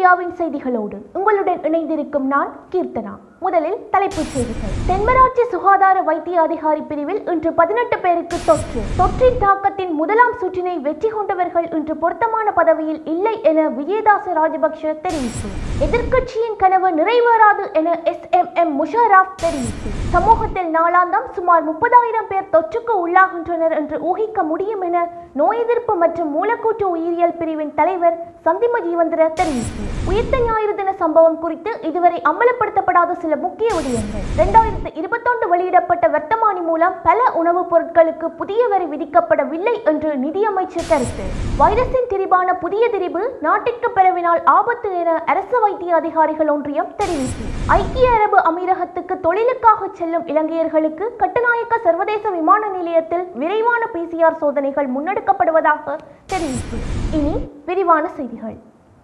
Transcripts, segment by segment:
மீடியாவின் செய்திகளோடு உங்களுடன் இணைந்திருக்கும் நான் கீர்த்தனா முதலில் தலைப்புச் செய்திகள் தென்மராட்சி சுகாதார வைத்திய அதிகாரி பிரிவில் இன்று பதினெட்டு பேருக்கு தொற்று தொற்றின் தாக்கத்தின் முதலாம் சுற்றினை வெற்றி கொண்டவர்கள் இன்று பொருத்தமான பதவியில் இல்லை என விஜயதாச ராஜபக்ஷ தெரிவிப்பு எதிர்க்கட்சியின் கனவு நிறைவேறாது என எஸ் எம் எம் முஷாரப் தெரிவிப்பு சமூகத்தில் நாளாந்தம் சுமார் முப்பதாயிரம் பேர் தொற்றுக்கு உள்ளாகின்றனர் என்று ஊகிக்க முடியும் என நோய் எதிர்ப்பு மற்றும் மூலக்கூற்று உயிரியல் பிரிவின் தலைவர் சந்திம ஜீவந்திர தெரிவிப்பு உயிர்த்த ஞாயிறு தின சம்பவம் குறித்து இதுவரை அம்பலப்படுத்தப்படாத சில முக்கிய விடயங்கள் இரண்டாயிரத்து இருபத்தொன்று வெளியிடப்பட்ட வர்த்தமானி மூலம் பல உணவுப் பொருட்களுக்கு புதிய வரி விதிக்கப்படவில்லை என்று நிதியமைச்சர் கருத்து வைரஸின் திரிபான புதிய திரிபு நாட்டிற்கு பரவினால் ஆபத்து என அரசு வைத்திய அதிகாரிகள் ஒன்றியம் தெரிவிப்பு ஐக்கிய அரபு அமீரகத்துக்கு தொழிலுக்காக செல்லும் இலங்கையர்களுக்கு கட்டுநாயக்க சர்வதேச விமான நிலையத்தில் விரைவான பிசிஆர் சோதனைகள் முன்னெடுக்கப்படுவதாக தெரிவிப்பு இனி விரிவான செய்திகள்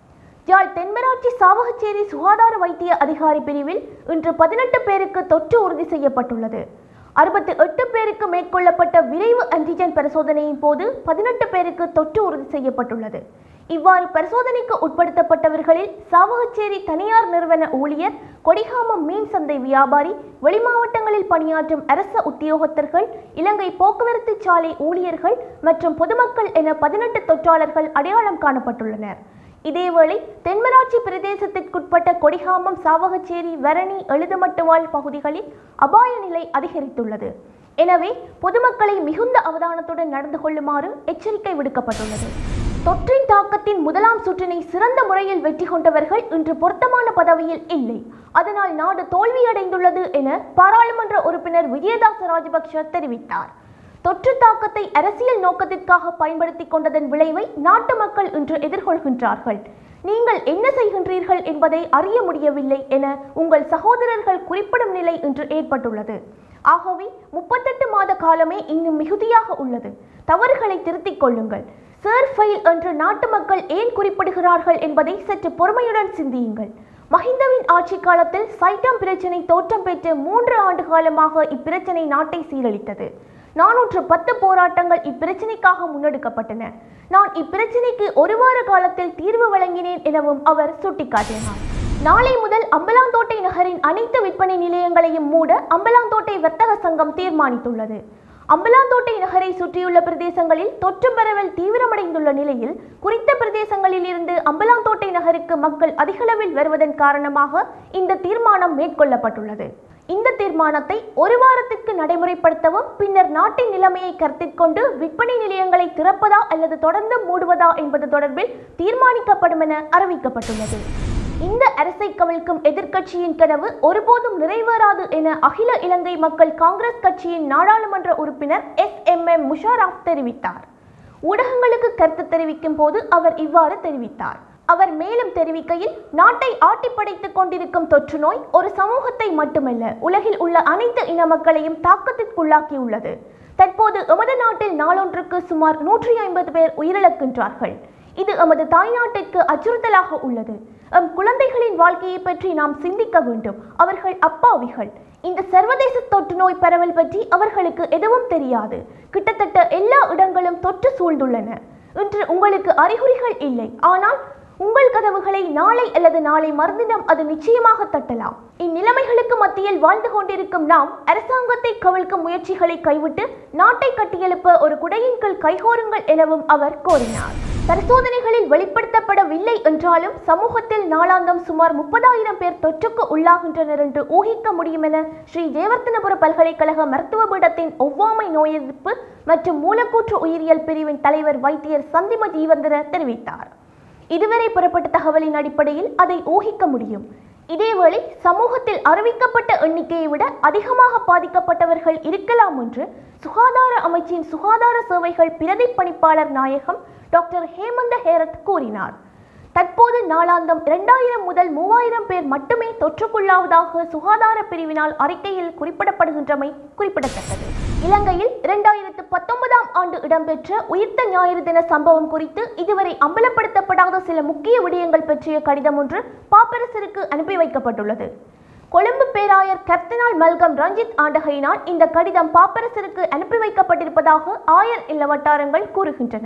யாழ் தென்மராட்சி சாவகச்சேரி சுகாதார வைத்திய அதிகாரி பிரிவில் இன்று பதினெட்டு பேருக்கு தொற்று உறுதி செய்யப்பட்டுள்ளது அறுபத்தி எட்டு பேருக்கு மேற்கொள்ளப்பட்ட விரைவு ஆன்டிஜென் பரிசோதனையின் போது பதினெட்டு பேருக்கு தொற்று உறுதி செய்யப்பட்டுள்ளது இவ்வாறு பரிசோதனைக்கு உட்படுத்தப்பட்டவர்களில் சாவகச்சேரி தனியார் நிறுவன ஊழியர் கொடிகாமம் மீன் சந்தை வியாபாரி வெளிமாவட்டங்களில் பணியாற்றும் அரச உத்தியோகத்தர்கள் இலங்கை போக்குவரத்து சாலை ஊழியர்கள் மற்றும் பொதுமக்கள் என பதினெட்டு தொற்றாளர்கள் அடையாளம் காணப்பட்டுள்ளனர் இதேவேளை தென்மராட்சி பிரதேசத்திற்குட்பட்ட கொடிகாமம் சாவகச்சேரி வரணி எழுதுமட்டுவாழ் பகுதிகளில் அபாய நிலை அதிகரித்துள்ளது எனவே பொதுமக்களை மிகுந்த அவதானத்துடன் நடந்து கொள்ளுமாறு எச்சரிக்கை விடுக்கப்பட்டுள்ளது தொற்றின் தாக்கத்தின் முதலாம் சுற்றினை சிறந்த முறையில் வெற்றி கொண்டவர்கள் இன்று பொருத்தமான பதவியில் இல்லை அதனால் நாடு தோல்வியடைந்துள்ளது என பாராளுமன்ற உறுப்பினர் விஜயதாச ராஜபக்ஷ தெரிவித்தார் தொற்று தாக்கத்தை அரசியல் நோக்கத்திற்காக பயன்படுத்தி கொண்டதன் விளைவை நாட்டு மக்கள் இன்று எதிர்கொள்கின்றார்கள் நீங்கள் என்ன செய்கின்றீர்கள் என்பதை அறிய முடியவில்லை என உங்கள் சகோதரர்கள் குறிப்பிடும் நிலை இன்று ஏற்பட்டுள்ளது ஆகவே முப்பத்தெட்டு மாத காலமே இன்னும் மிகுதியாக உள்ளது தவறுகளை திருத்திக் கொள்ளுங்கள் சேர் ஃபைல் என்று நாட்டு மக்கள் ஏன் குறிப்பிடுகிறார்கள் என்பதை சற்று பொறுமையுடன் சிந்தியுங்கள் மஹிந்தவின் ஆட்சி காலத்தில் சைட்டம் பிரச்சினை தோற்றம் பெற்று மூன்று ஆண்டு காலமாக இப்பிரச்சினை நாட்டை சீரழித்தது நானூற்று பத்து போராட்டங்கள் இப்பிரச்சினைக்காக முன்னெடுக்கப்பட்டன நான் இப்பிரச்சினைக்கு ஒரு வார காலத்தில் தீர்வு வழங்கினேன் எனவும் அவர் சுட்டிக்காட்டினார் நாளை முதல் அம்பலாந்தோட்டை நகரின் அனைத்து விற்பனை நிலையங்களையும் மூட அம்பலாந்தோட்டை வர்த்தக சங்கம் தீர்மானித்துள்ளது அம்பலாந்தோட்டை நகரை சுற்றியுள்ள பிரதேசங்களில் தொற்று பரவல் தீவிரமடைந்துள்ள நிலையில் குறித்த பிரதேசங்களில் இருந்து அம்பலாந்தோட்டை நகருக்கு மக்கள் அதிகளவில் வருவதன் காரணமாக இந்த தீர்மானம் மேற்கொள்ளப்பட்டுள்ளது இந்த தீர்மானத்தை ஒரு வாரத்திற்கு நடைமுறைப்படுத்தவும் பின்னர் நாட்டின் நிலைமையை கருத்தில் கொண்டு விற்பனை நிலையங்களை திறப்பதா அல்லது தொடர்ந்து மூடுவதா என்பது தொடர்பில் தீர்மானிக்கப்படும் என அறிவிக்கப்பட்டுள்ளது இந்த அரசை கவிழ்க்கும் எதிர்க்கட்சியின் கனவு ஒருபோதும் நிறைவேறாது என அகில இலங்கை மக்கள் காங்கிரஸ் கட்சியின் நாடாளுமன்ற உறுப்பினர் எஸ் எம் எம் முஷாரப் தெரிவித்தார் ஊடகங்களுக்கு கருத்து தெரிவிக்கும் போது அவர் இவ்வாறு தெரிவித்தார் அவர் மேலும் தெரிவிக்கையில் நாட்டை ஆட்டிப்படைத்துக் கொண்டிருக்கும் தொற்று நோய் ஒரு சமூகத்தை மட்டுமல்ல உலகில் உள்ள அனைத்து இன மக்களையும் தாக்கத்திற்குள்ளாக்கியுள்ளது தற்போது எமது நாட்டில் நாளொன்றுக்கு சுமார் நூற்றி ஐம்பது பேர் உயிரிழக்கின்றார்கள் இது எமது தாய்நாட்டிற்கு அச்சுறுத்தலாக உள்ளது எம் குழந்தைகளின் வாழ்க்கையை பற்றி நாம் சிந்திக்க வேண்டும் அவர்கள் அப்பாவிகள் இந்த சர்வதேச தொற்று நோய் பரவல் பற்றி அவர்களுக்கு எதுவும் தெரியாது கிட்டத்தட்ட எல்லா இடங்களும் தொற்று சூழ்ந்துள்ளன இன்று உங்களுக்கு அறிகுறிகள் இல்லை ஆனால் உங்கள் கதவுகளை நாளை அல்லது நாளை மறுதினம் அது நிச்சயமாக தட்டலாம் இந்நிலைமைகளுக்கு மத்தியில் வாழ்ந்து கொண்டிருக்கும் நாம் அரசாங்கத்தை கவிழ்க்கும் முயற்சிகளை கைவிட்டு நாட்டை கட்டியெழுப்ப ஒரு குடையின் கீழ் கைகோருங்கள் எனவும் அவர் கோரினார் பரிசோதனைகளில் வெளிப்படுத்தப்படவில்லை என்றாலும் சமூகத்தில் நாளாந்தம் சுமார் முப்பதாயிரம் பேர் தொற்றுக்கு உள்ளாகின்றனர் என்று ஊகிக்க முடியும் என ஸ்ரீ ஜெயவர்த்தனபுர பல்கலைக்கழக மருத்துவ பீடத்தின் ஒவ்வாமை நோய் எதிர்ப்பு மற்றும் மூலக்கூற்று உயிரியல் பிரிவின் தலைவர் வைத்தியர் சந்திம ஜீவந்திர தெரிவித்தார் இதுவரை பெறப்பட்ட தகவலின் அடிப்படையில் அதை ஊகிக்க முடியும் இதேவேளை சமூகத்தில் அறிவிக்கப்பட்ட எண்ணிக்கையை விட அதிகமாக பாதிக்கப்பட்டவர்கள் இருக்கலாம் என்று சுகாதார அமைச்சின் சுகாதார சேவைகள் பிரதி பணிப்பாளர் நாயகம் டாக்டர் ஹேமந்த ஹேரத் கூறினார் தற்போது நாளாந்தம் இரண்டாயிரம் முதல் மூவாயிரம் பேர் மட்டுமே தொற்றுக்குள்ளாவதாக சுகாதார பிரிவினால் அறிக்கையில் குறிப்பிடப்படுகின்றமை குறிப்பிடத்தக்கது இலங்கையில் இரண்டாயிரத்து பத்தொன்பதாம் ஆண்டு இடம்பெற்ற உயிர்த்த ஞாயிறு தின சம்பவம் குறித்து இதுவரை அம்பலப்படுத்தப்படாத சில முக்கிய விடயங்கள் பற்றிய கடிதம் ஒன்று பாப்பரசருக்கு அனுப்பி வைக்கப்பட்டுள்ளது கொழும்பு பேராயர் கர்த்தனால் மல்கம் ரஞ்சித் ஆண்டகையினால் இந்த கடிதம் பாப்பரசருக்கு அனுப்பி வைக்கப்பட்டிருப்பதாக ஆயர் இல்ல வட்டாரங்கள் கூறுகின்றன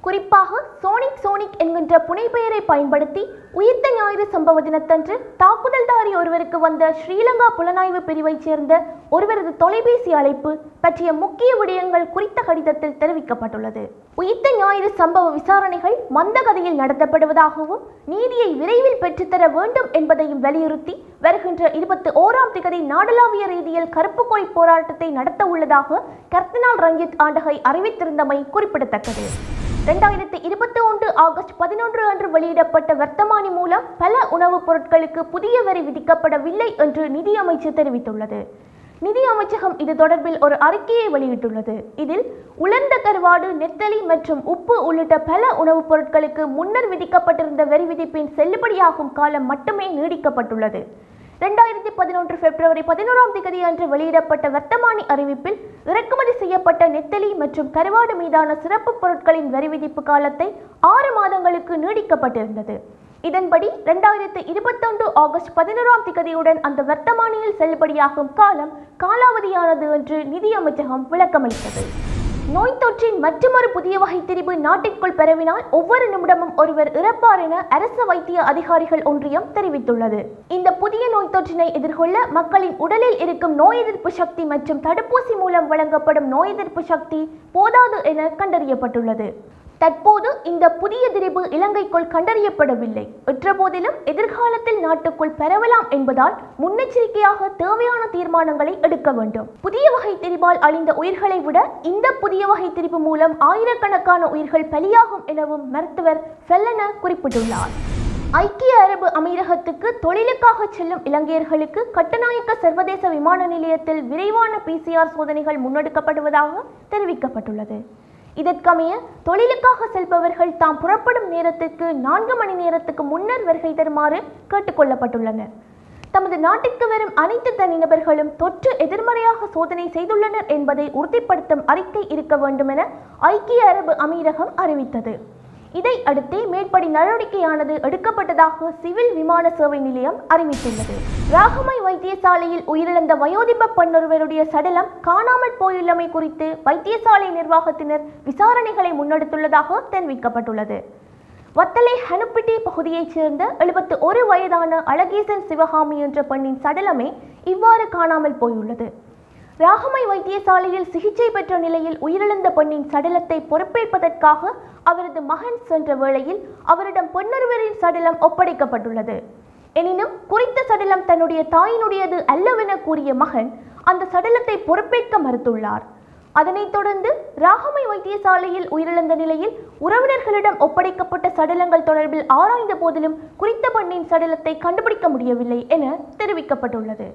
குறிப்பாக சோனிக் சோனிக் என்கின்ற புனைப்பெயரை பயன்படுத்தி உயிர்த்த ஞாயிறு சம்பவ தினத்தன்று தாக்குதல்தாரி ஒருவருக்கு வந்த ஸ்ரீலங்கா புலனாய்வு பிரிவைச் சேர்ந்த ஒருவரது தொலைபேசி அழைப்பு பற்றிய முக்கிய விடயங்கள் குறித்த கடிதத்தில் தெரிவிக்கப்பட்டுள்ளது உயிர்த்த ஞாயிறு சம்பவ விசாரணைகள் மந்தகதியில் நடத்தப்படுவதாகவும் நீதியை விரைவில் பெற்றுத்தர வேண்டும் என்பதையும் வலியுறுத்தி வருகின்ற இருபத்தி ஓராம் திகதி நாடளாவிய ரீதியில் கருப்பு கொடி போராட்டத்தை நடத்த உள்ளதாக கர்தினால் ரஞ்சித் ஆண்டகை அறிவித்திருந்தமை குறிப்பிடத்தக்கது ரெண்டாயிரத்தி இருபத்தி ஒன்று ஆகஸ்ட் பதினொன்று அன்று வெளியிடப்பட்ட வர்த்தமானி மூலம் பல உணவுப் பொருட்களுக்கு புதிய வரி விதிக்கப்படவில்லை என்று நிதி அமைச்சு தெரிவித்துள்ளது நிதி அமைச்சகம் இது தொடர்பில் ஒரு அறிக்கையை வெளியிட்டுள்ளது இதில் உலர்ந்த கருவாடு நெத்தலி மற்றும் உப்பு உள்ளிட்ட பல உணவுப் பொருட்களுக்கு முன்னர் விதிக்கப்பட்டிருந்த வரி விதிப்பின் செல்லுபடியாகும் காலம் மட்டுமே நீடிக்கப்பட்டுள்ளது ரெண்டாயிரத்தி பதினொன்று பிப்ரவரி பதினோராம் தேதி அன்று வெளியிடப்பட்ட வர்த்தமானி அறிவிப்பில் இறக்குமதி செய்யப்பட்ட நெத்தலி மற்றும் கருவாடு மீதான சிறப்பு பொருட்களின் வரி விதிப்பு காலத்தை ஆறு மாதங்களுக்கு நீடிக்கப்பட்டிருந்தது இதன்படி ரெண்டாயிரத்து இருபத்தொன்று ஆகஸ்ட் பதினோராம் திகதியுடன் அந்த வர்த்தமானியில் செல்லுபடியாகும் காலம் காலாவதியானது என்று நிதி அமைச்சகம் விளக்கமளித்தது நோய் தொற்றின் மற்றொரு புதிய வகை திரிபு நாட்டிற்குள் பரவினால் ஒவ்வொரு நிமிடமும் ஒருவர் இறப்பார் என அரசு வைத்திய அதிகாரிகள் ஒன்றியம் தெரிவித்துள்ளது இந்த புதிய நோய் தொற்றினை எதிர்கொள்ள மக்களின் உடலில் இருக்கும் நோய் எதிர்ப்பு சக்தி மற்றும் தடுப்பூசி மூலம் வழங்கப்படும் நோய் எதிர்ப்பு சக்தி போதாது என கண்டறியப்பட்டுள்ளது தற்போது இந்த புதிய திரிபு இலங்கைக்குள் கண்டறியப்படவில்லை போதிலும் எதிர்காலத்தில் நாட்டுக்குள் பரவலாம் என்பதால் முன்னெச்சரிக்கையாக தேவையான தீர்மானங்களை எடுக்க வேண்டும் புதிய வகை திரிபால் அழிந்த உயிர்களை விட இந்த புதிய வகை திரிபு மூலம் ஆயிரக்கணக்கான உயிர்கள் பலியாகும் எனவும் மருத்துவர் ஃபெல்லன குறிப்பிட்டுள்ளார் ஐக்கிய அரபு அமீரகத்துக்கு தொழிலுக்காக செல்லும் இலங்கையர்களுக்கு கட்டநாயக்க சர்வதேச விமான நிலையத்தில் விரைவான பிசிஆர் சோதனைகள் முன்னெடுக்கப்படுவதாக தெரிவிக்கப்பட்டுள்ளது இதற்கமைய தொழிலுக்காக செல்பவர்கள் தாம் புறப்படும் நேரத்திற்கு நான்கு மணி நேரத்துக்கு முன்னர் வருகை தருமாறு கேட்டுக்கொள்ளப்பட்டுள்ளனர் தமது நாட்டிற்கு வரும் அனைத்து தனிநபர்களும் தொற்று எதிர்மறையாக சோதனை செய்துள்ளனர் என்பதை உறுதிப்படுத்தும் அறிக்கை இருக்க வேண்டும் என ஐக்கிய அரபு அமீரகம் அறிவித்தது இதை அடுத்தே மேற்படி நடவடிக்கையானது எடுக்கப்பட்டதாக சிவில் விமான சேவை நிலையம் அறிவித்துள்ளது ராகமை வைத்தியசாலையில் உயிரிழந்த வயோதிப பெண்ணொருவருடைய சடலம் காணாமல் போயுள்ளமை குறித்து வைத்தியசாலை நிர்வாகத்தினர் விசாரணைகளை முன்னெடுத்துள்ளதாக தெரிவிக்கப்பட்டுள்ளது வத்தலை ஹனுப்பிட்டி பகுதியைச் சேர்ந்த எழுபத்து ஒரு வயதான அழகேசன் சிவகாமி என்ற பெண்ணின் சடலமே இவ்வாறு காணாமல் போயுள்ளது ராகமை வைத்தியசாலையில் சிகிச்சை பெற்ற நிலையில் உயிரிழந்த பெண்ணின் சடலத்தை பொறுப்பேற்பதற்காக அவரது மகன் சென்ற வேளையில் அவரிடம் பெண்ணொருவரின் சடலம் ஒப்படைக்கப்பட்டுள்ளது எனினும் குறித்த சடலம் தன்னுடைய தாயினுடையது அல்லவென கூறிய மகன் அந்த சடலத்தை பொறுப்பேற்க மறுத்துள்ளார் அதனைத் தொடர்ந்து ராகமை வைத்தியசாலையில் உயிரிழந்த நிலையில் உறவினர்களிடம் ஒப்படைக்கப்பட்ட சடலங்கள் தொடர்பில் ஆராய்ந்த போதிலும் குறித்த பெண்ணின் சடலத்தை கண்டுபிடிக்க முடியவில்லை என தெரிவிக்கப்பட்டுள்ளது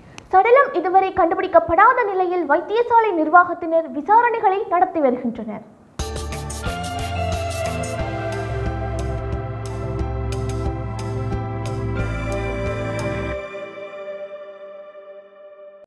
சடலம் இதுவரை கண்டுபிடிக்கப்படாத நிலையில் வைத்தியசாலை நிர்வாகத்தினர் விசாரணைகளை நடத்தி வருகின்றனர்